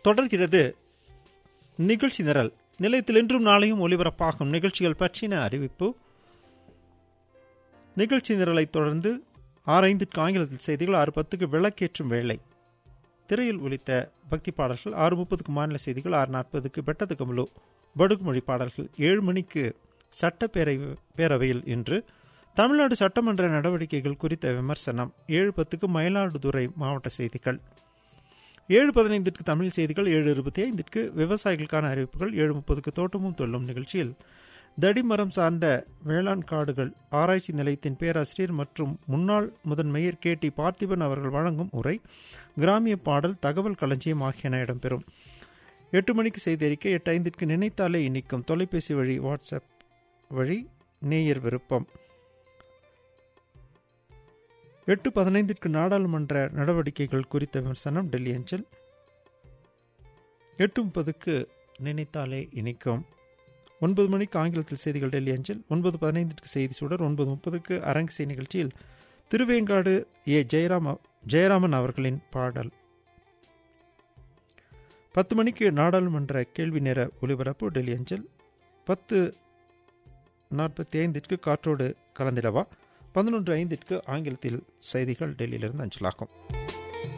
தொடர்கிறது நிகழ்ச்சி நிரல் நிலையத்தில் இன்றும் நாளையும் ஒலிபரப்பாகும் நிகழ்ச்சிகள் பற்றின அறிவிப்பு நிகழ்ச்சி நிரலைத் தொடர்ந்து ஆறு ஐந்திற்கு ஆங்கிலத்தில் செய்திகள் ஆறு பத்துக்கு விளக்கேற்றும் வேளை திரையில் ஒலித்த பக்தி பாடல்கள் ஆறு முப்பதுக்கு மாநில செய்திகள் ஆறு நாற்பதுக்கு பெட்டது கமலு படுகுமொழி பாடல்கள் ஏழு மணிக்கு சட்டப்பேரவை பேரவையில் இன்று தமிழ்நாடு சட்டமன்ற நடவடிக்கைகள் குறித்த விமர்சனம் ஏழு பத்துக்கு மயிலாடுதுறை மாவட்ட செய்திகள் ஏழு பதினைந்திற்கு தமிழ் செய்திகள் ஏழு இருபத்தி ஐந்திற்கு விவசாயிகளுக்கான அறிவிப்புகள் ஏழு முப்பதுக்கு தோட்டமும் தொல்லும் நிகழ்ச்சியில் தடிமரம் சார்ந்த வேளாண் காடுகள் ஆராய்ச்சி நிலையத்தின் பேராசிரியர் மற்றும் முன்னாள் முதன்மையர் கே டி பார்த்திபன் அவர்கள் வழங்கும் உரை கிராமிய பாடல் தகவல் களஞ்சியம் ஆகியன இடம்பெறும் எட்டு மணிக்கு செய்தி அறிக்கை எட்டு ஐந்திற்கு நினைத்தாலே இனிக்கும் தொலைபேசி வழி வாட்ஸ்அப் வழி நேயர் விருப்பம் எட்டு பதினைந்திற்கு நாடாளுமன்ற நடவடிக்கைகள் குறித்த விமர்சனம் டெல்லி அஞ்சல் எட்டு முப்பதுக்கு நினைத்தாலே இனிக்கும் ஒன்பது மணிக்கு ஆங்கிலத்தில் செய்திகள் டெல்லி அஞ்சல் ஒன்பது பதினைந்திற்கு செய்தி சுடர் ஒன்பது முப்பதுக்கு அரங்கிசை நிகழ்ச்சியில் திருவேங்காடு ஏ ஜெயராம் ஜெயராமன் அவர்களின் பாடல் பத்து மணிக்கு நாடாளுமன்ற கேள்வி நேர ஒலிபரப்பு டெல்லி அஞ்சல் பத்து நாற்பத்தி ஐந்திற்கு காற்றோடு கலந்திடவா பதினொன்று ஐந்திற்கு ஆங்கிலத்தில் செய்திகள் டெல்லியிலிருந்து அஞ்சலாகும்